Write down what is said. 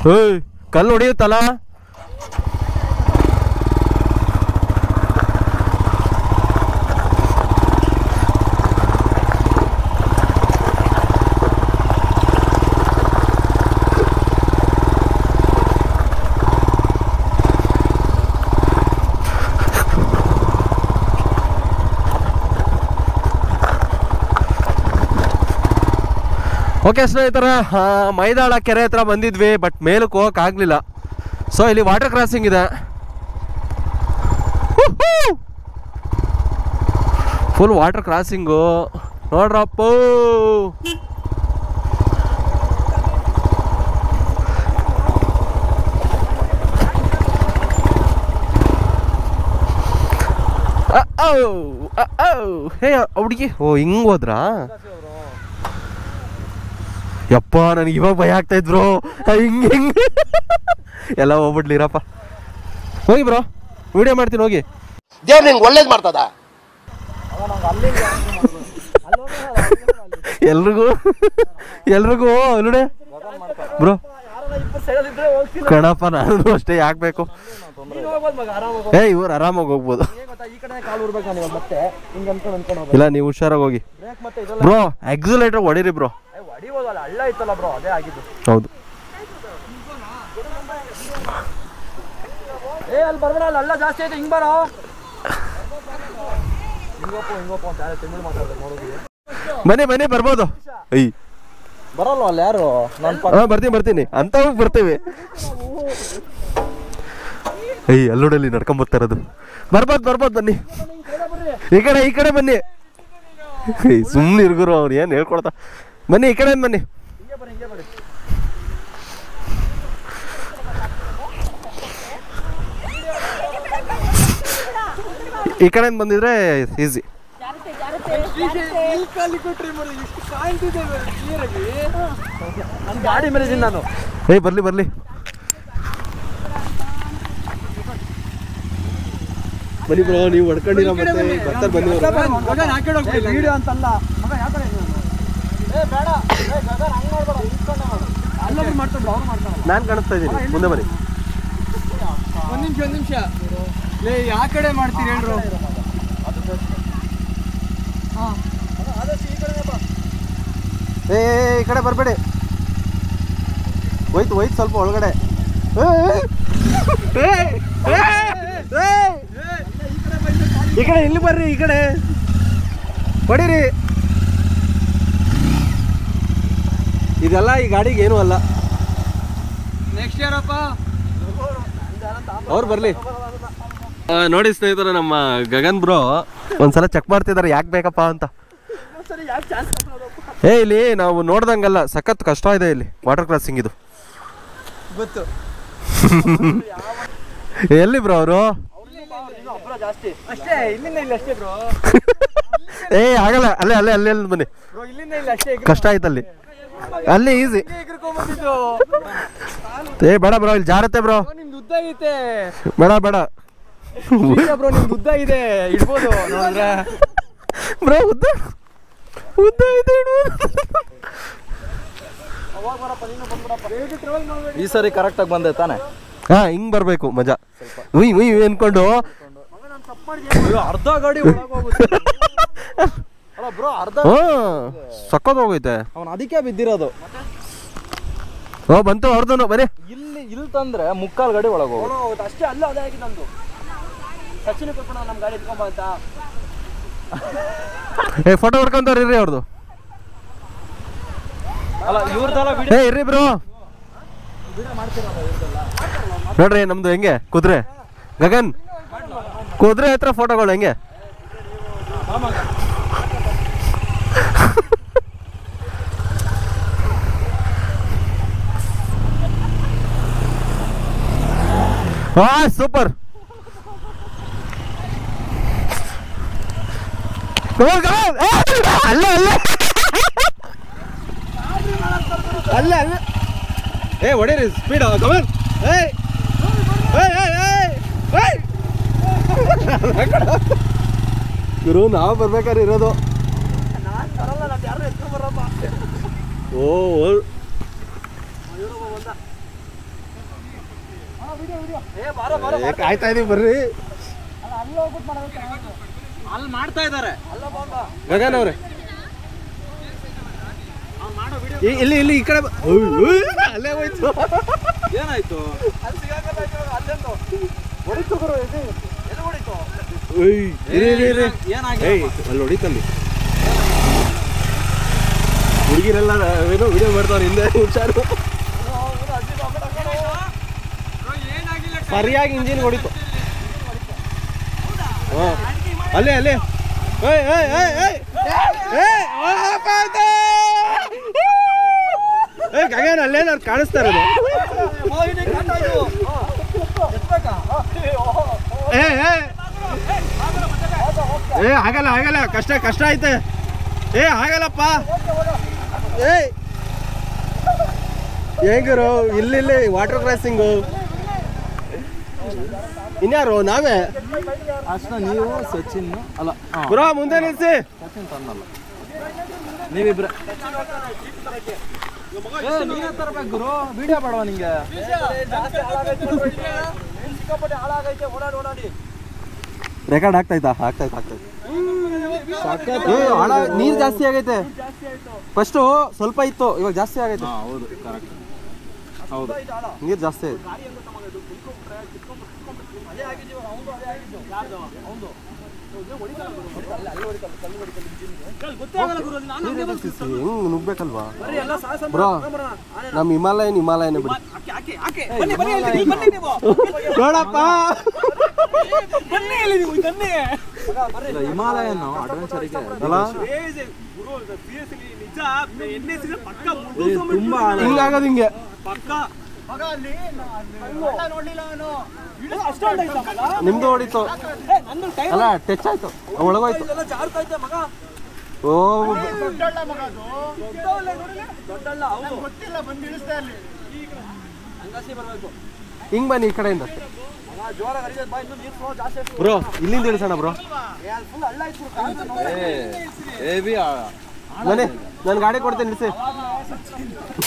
ಏಯ್ ಕಲ್ಲು ಹೊಡಿಯುತ್ತಲ್ಲ ಓಕೆ ಸ್ನೇಹಿತರೆ ಆ, ಮೈದಾಳ ಕೆರೆ ಹತ್ರ ಬಂದಿದ್ವಿ ಬಟ್ ಮೇಲಕ್ಕೆ ಹೋಗಕ್ ಆಗ್ಲಿಲ್ಲ ಸೊ ಇಲ್ಲಿ ವಾಟರ್ ಕ್ರಾಸಿಂಗ್ ಇದೆ ಫುಲ್ ವಾಟರ್ ಕ್ರಾಸಿಂಗು ನೋಡ್ರಪ್ಪ ಹೇ ಹುಡುಗಿ ಓ ಹಿಂಗ್ ಹೋದ್ರಾ ಯಪ್ಪ ನನಗೆ ಇವಾಗ ಭಯ ಆಗ್ತಾ ಇದ್ರು ಹಿಂಗ್ ಹಿಂಗ್ ಎಲ್ಲ ಹೋಗ್ಬಿಡ್ಲಿರಪ್ಪ ಹೋಗಿ ಬ್ರೋ ವಿಡಿಯೋ ಮಾಡ್ತೀನಿ ಹೋಗಿ ದೇವ್ರು ನಿಂಗೆ ಒಳ್ಳೇದು ಮಾಡ್ತದ ಎಲ್ರಿಗೂ ಎಲ್ರಿಗೂ ನೋಡಿ ಬ್ರೋ ಕಣಪ್ಪ ನಾನು ಅಷ್ಟೇ ಯಾಕೆ ಬೇಕು ಏ ಇವ್ರು ಆರಾಮಾಗಿ ಹೋಗ್ಬೋದು ಈ ಕಡೆ ಕಾಲು ಉರ್ಬೇಕು ನಾನು ಇವಾಗ ಮತ್ತೆ ಹಿಂಗೆ ಅನ್ಕೊಂಡು ಅನ್ಕೊಂಡು ಹೋಗ್ಬೇಕು ಇಲ್ಲ ನೀವು ಹುಷಾರಾಗಿ ಹೋಗಿ ಬ್ರೇಕ್ ಮತ್ತೆ ಇದೆಲ್ಲ ಬ್ರೋ ಎಕ್ಸಲೇಟರ್ ಹೊಡೀರಿ ಬ್ರೋ ಏ, ಹೊಡಿಬೋದಲ್ಲ ಹಳ್ಳ ಇತ್ತಲ್ಲ ಬ್ರೋ ಅದೇ ಆಗಿದ್ದು ಹೌದು ಏ ಅಲ್ಲಿ ಬರ್ಬೇಡ ಅಲ್ಲಿ ಹಳ್ಳ ಜಾಸ್ತಿ ಐತೆ ಹಿಂಗ್ ಬರೋ ಹಿಂಗೋಪು ಹಿಂಗೋಪು ಅಂತ ಯಾರು ತಮಿಳು ಮಾತಾಡ್ತಾರೆ ನೋಡೋದು ಬನ್ನಿ ಬನ್ನಿ ಬರ್ಬೋದು ಅಯ್ಯ ಬರಲ್ವ ಅಲ್ಲಿ ಯಾರು ನಾನು ಹಾ ಬರ್ತೀನಿ ಬರ್ತೀನಿ ಅಂತ ಬರ್ತೀವಿ ಏಯ್ ಅಲ್ಲೋಡಲ್ಲಿ ನಡ್ಕೊಂಡ್ ಬರ್ತಾ ಇರೋದು ಬರ್ಬೋದು ಬರ್ಬೋದು ಬನ್ನಿ ಈ ಕಡೆ ಈ ಕಡೆ ಬನ್ನಿ ಏಯ್ ಸುಮ್ಮನೆ ಇರ್ಗುರು ಅವ್ರು ಏನು ಹೇಳ್ಕೊಡ್ತಾ ಬನ್ನಿ ಈ ಕಡೆ ಬನ್ನಿ ಹಿಂಗೆ ಬರ್ರಿ ಹಿಂಗೆ ಬರ್ರಿ ಈ ಕಡೆ ಬಂದಿದ್ರೆ ಈಸಿ ನನ್ನ ಗಾಡಿ ಮೇಲೆ ಇದೀನಿ ನಾನು ಏಯ್ ಬರ್ಲಿ ಬರ್ಲಿ ಬನ್ನಿ ಬ್ರೋ ನೀವು ಹೊಡ್ಕೊಂಡಿರೋ ಮತ್ತೆ ಬರ್ತಾರೆ ಬನ್ನಿ ಅವ್ರು. ವಿಡಿಯೋ ಅಂತಲ್ಲ ಮಗ ಯಾವ ಕಡೆ ಇದ್ದಾನೆ? ಏ ಬೇಡ ಏ ಗಗನ್ ಹಂಗ್ ಮಾಡ್ಬೇಡ ನಿಂತ್ಕೊಂಡೆ ಮಾಡು ಅಲ್ಲೊಬ್ರು ಮಾಡ್ತಾರೆ ಅವ್ರು ಮಾಡ್ತಾರಲ್ಲ ನಾನ್ ಕಾಣಿಸ್ತಾ ಇದ್ದೀನಿ ಮುಂದೆ ಬನ್ನಿ ಒಂದ್ ನಿಮಿಷ ಒಂದ್ ನಿಮಿಷ ಲೇ ಯಾವ ಕಡೆ ಮಾಡ್ತೀರಿ ಹೇಳ್ರು ಏ ಈ ಕಡೆ ಬರಬೇಡಿ ಹೋಯ್ತು ಹೋಯ್ತು ಸ್ವಲ್ಪ ಒಳಗಡೆ ಏಯ್! ಏಯ್! ಏಯ್! ಏಯ್! ಈ ಕಡೆ ಇಲ್ಲಿ ಬರ್ರಿ ಈ ಕಡೆ ಹೊಡೀರಿ ಇದೆಲ್ಲ ಈ ಗಾಡಿಗೆ ಏನೂ ಅಲ್ಲ ನೆಕ್ಸ್ಟ್ ಇಯರ್ ಅಪ್ಪ ಅವ್ರು ಬರ್ಲಿ ನೋಡಿ ಸ್ನೇಹಿತರೆ ನಮ್ಮ ಗಗನ್ ಬ್ರೋ ಒಂದ್ಸಲ ಚೆಕ್ ಮಾಡ್ತಿದಾರೆ ಯಾಕೆ ಬೇಕಪ್ಪ ಅಂತ ಸರಿ ಯಾಕೆ ಚಾನ್ಸ್ ಏ ಇಲ್ಲಿ ನಾವು ನೋಡ್ದಂಗಲ್ಲ ಸಖತ್ ಕಷ್ಟ ಇದೆ ಇಲ್ಲಿ ವಾಟರ್ ಕ್ರಾಸಿಂಗ್ ಇದು ಗೊತ್ತು ಎಲ್ಲಿ ಬ್ರೋ ಅವರು ಒಬ್ಬರ ಜಾಸ್ತಿ ಅಷ್ಟೇ ಇಲ್ಲಿಂದ ಇಲ್ಲಿ ಅಷ್ಟೇ ಬ್ರೋ ಏ ಆಗಲ್ಲ ಅಲ್ಲೇ ಅಲ್ಲೇ ಅಲ್ಲೇ ಅಲ್ಲಿ ಬನ್ನಿ ಬ್ರೋ ಇಲ್ಲಿಂದ ಇಲ್ಲಿ ಅಷ್ಟೇ ಕಷ್ಟ ಆಯ್ತು ಅಲ್ಲಿ ಅಲ್ಲಿ ಈಸಿ ಎಗ್ರಿಕೊಂಡ್ಬಂದಿದ್ದು ಏ ಬೇಡ ಬ್ರೋ ಇಲ್ಲಿ ಜಾರತ್ತೆ ಬ್ರೋ ನಿಮ್ದು ಉದ್ದ ಐತೆ ಬೇಡ ಬೇಡ ಬ್ರೋ ನಿಮ್ದು ಉದ್ದ ಇದೆ ಇಡ್ಬೋದು ನೋಡಿದ್ರೆ ಬ್ರೋ ಉದ್ದ ಉದ್ದ ಇದೆ ಇಡ್ಬೋದು. ಈ ಸರಿ ಕರೆಕ್ಟಾಗಿ ಬಂದೆ ತಾನೆ ಹಾ ಹಿಂಗ್ ಬರ್ಬೇಕು ಮಜಾ ಉಯ್ ಉಯ್ ಉಯ್ ಅನ್ಕೊಂಡು ಅರ್ಧ ಗಾಡಿ ಒಳಗೋಗುತ್ತೆ ಅಲ್ಲ ಬ್ರೋ ಅರ್ಧ ಹಾ ಸಕ್ಕತ್ ಹೋಗೈತೆ ಅವನು ಅದಕ್ಕೆ ಬಿದ್ದಿರೋದು ಓ ಬಂತು ಅವ್ರದ್ದು ಬರೀ ಇಲ್ಲಿ ಇಲ್ಲಿ ತಂದ್ರೆ ಮುಕ್ಕಾಲ್ ಗಾಡಿ ಒಳಗೋಗುತ್ತೆ ಅಷ್ಟೇ ಅಲ್ಲ ಅದೇ ಆಗಿದೆ ನಮ್ದು ಸಚಿನ್ ಕರ್ಕೊಂಡು ನಮ್ಮ ಗಾಡಿ ಎತ್ಕೊಂಬ ಅಂತ ಏ ಫೋಟೋ ಹೊಡ್ಕೊಂತವ್ರಿ ಇರ್ರಿ ಅವ್ರದ್ದು ಅಲ್ಲ ಇವ್ರದೆಲ್ಲ ಏ ಇರ್ರಿ ಬ್ರೋ ನೋಡ್ರಿ ನಮ್ದು ಹೆಂಗೆ ಕುದುರೆ ಗಗನ್ ಕುದುರೆ ಹತ್ರ ಫೋಟೋಗಳು ಹೆಂಗೆ ಹಾ ಸೂಪರ್ ಅಲ್ಲೇ ಅಲ್ಲೇ ಅಲ್ಲೇ ಅಲ್ಲೇ ಏ ಹೊಡೀರಿ ಸ್ಪೀಡ್ ಕಮನ್ ಏಯ್ ಏಯ್ ಏಯ್ ಏಯ್ ಏಯ್ ಗುರು ನಾವು ಬರ್ಬೇಕಾದ್ರೆ ಇರೋದು ಓ ಓ. ಏ ಬಾರೋ ಬಾರೋ ಏ, ಕಾಯ್ತಾ ಇದೀವಿ ಬರ್ರಿ ಅಲ್ಲಿ ಮಾಡ್ತಾ ಇದ್ದಾರೆ ಅಲ್ಲ ಬಂದ ಗಗನ್ ಅವ್ರೆ ಅವ್ನು ಮಾಡೋ ವಿಡಿಯೋ ಈ- ಇಲ್ಲಿ ಇಲ್ಲಿ ಈ ಕಡೆ ಬ- ಉಯ್, ಉಯ್, ಅಲ್ಲೇ ಹೋಯ್ತು ಏನಾಯ್ತು ಅಲ್ಲಿ ಸಿಗಾಕಲ್ಲ ಅಲ್ಲೆಂದು ಹೊಡಿತು ಗುರು ಇದು ಎಲ್ಲಿ ಹೊಡಿತು ಉಯ್, ಇರಿ ಇರಿ ಇರಿ ಏನಾಗಿದೆ ಏಯ್ ಅಲ್ಲಿ ಹೊಡಿತಲ್ಲಿ ಹುಡುಗಿರೆಲ್ಲ ಏನೋ ವಿಡಿಯೋ ಮಾಡ್ತಾವ್ರೆ ಹಿಂದೆ ಹುಷಾರು ಸರಿಯಾಗಿ ಇಂಜಿನ್ ಹೊಡಿತು ಹಾ. ಅಲ್ಲೇ ಅಲ್ಲೇ ಏಯ್ ಏಯ್ ಏಯ್ ಏಯ್ ಏಯ್ ವಾಪ ಆಯ್ತು! ಏಯ್ ಗಗನ್ ಅಲ್ಲೇನಾರು ಕಾಣಿಸ್ತಾ ಇರೋದು ಏ ಏ ಏ ಆಗಲ್ಲ ಆಗಲ್ಲ ಕಷ್ಟ ಕಷ್ಟ ಐತೆ ಏ ಆಗಲ್ಲಪ್ಪ ಏ ಹೆಂಗರು ಇಲ್ಲಿ ವಾಟರ್ ಕ್ರಾಸಿಂಗು ಇನ್ಯಾರು ನಾವೇ ಅಷ್ಟ ನೀವು ಸಚಿನ್ ಅಲ್ಲ ಬ್ರೋ ಮುಂದೆ ನಿಲ್ಸಿ ಸಚಿನ್ ತನ್ನಲ್ಲ ನೀವಿಬ್ರೆ ನೀನೇ ತರಬೇಕು ಗುರು ವಿಡಿಯೋ ಬೇಡವಾ ನಿಂಗೆ ರೆಕಾರ್ಡ್ ಆಗ್ತೈತಾ ಆಗ್ತೈತೆ ಆಗ್ತೈತೆ ಏ ಆಳ ನೀರು ಜಾಸ್ತಿ ಆಗೈತೆ ಫಸ್ಟು ಸ್ವಲ್ಪ ಇತ್ತು ಇವಾಗ ಜಾಸ್ತಿ ಆಗೈತೆ ಹಾಂ ಹೌದು ಕರೆಕ್ಟ್ ಹೌದು ನೀರು ಜಾಸ್ತಿ ಐತೆ ಹೆಂಗ್ ನುಗ್ಬೇಕಲ್ವಾ ಬ್ರೋ ನಮ್ಮ ಹಿಮಾಲಯನ್ ಹಿಮಾಲಯನೇ ಬಿಡಿ ನೋಡಪ್ಪ ಇಲ್ಲ ಹಿಮಾಲಯನ್ ಅಡ್ವೆಂಚರಿಗೆ ಅಲ್ಲ ತುಂಬಾ ಹಿಂಗಾಗೋದು ಹಿಂಗೆ ನಿಮ್ದು ಹೊಡಿತು ಅಲ್ಲ ಟಚ್ ಆಯ್ತು ಒಳಗೋಯ್ತು ಓ ಹಿಂಗ್ ಬನ್ನಿ ಈ ಕಡೆಯಿಂದ ಬ್ರೋ ಇಲ್ಲಿಂದ ಇಳಿಸೋಣ ಬ್ರೋ ಹೆವಿ ಬನ್ನಿ ನಾನು ಗಾಡಿ ಕೊಡ್ತೇನೆ ಇಳಿಸಿ